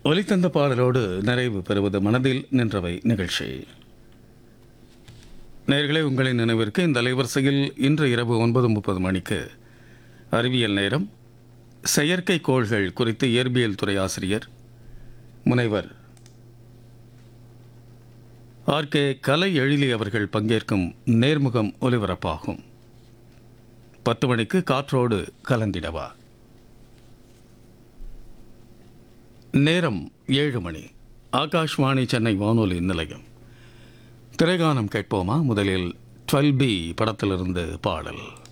ஒலித்தந்த பாடலோடு நிறைவு பெறுவது மனதில் நின்றவை நிகழ்ச்சி நேர்களே உங்களின் நினைவிற்கு இந்த அலைவரிசையில் இன்று இரவு ஒன்பது முப்பது மணிக்கு அறிவியல் நேரம் செயற்கைக்கோள்கள் குறித்து இயற்பியல் துறை ஆசிரியர் முனைவர் ஆர் கே கலை எழிலி அவர்கள் பங்கேற்கும் நேர்முகம் ஒலிபரப்பாகும் பத்து மணிக்கு காற்றோடு கலந்திடவா நேரம் ஏழு மணி ஆகாஷ்வாணி சென்னை வானொலி நிலையம் திரைகானம் கேட்போமா முதலில் டுவெல் பி படத்திலிருந்து பாடல்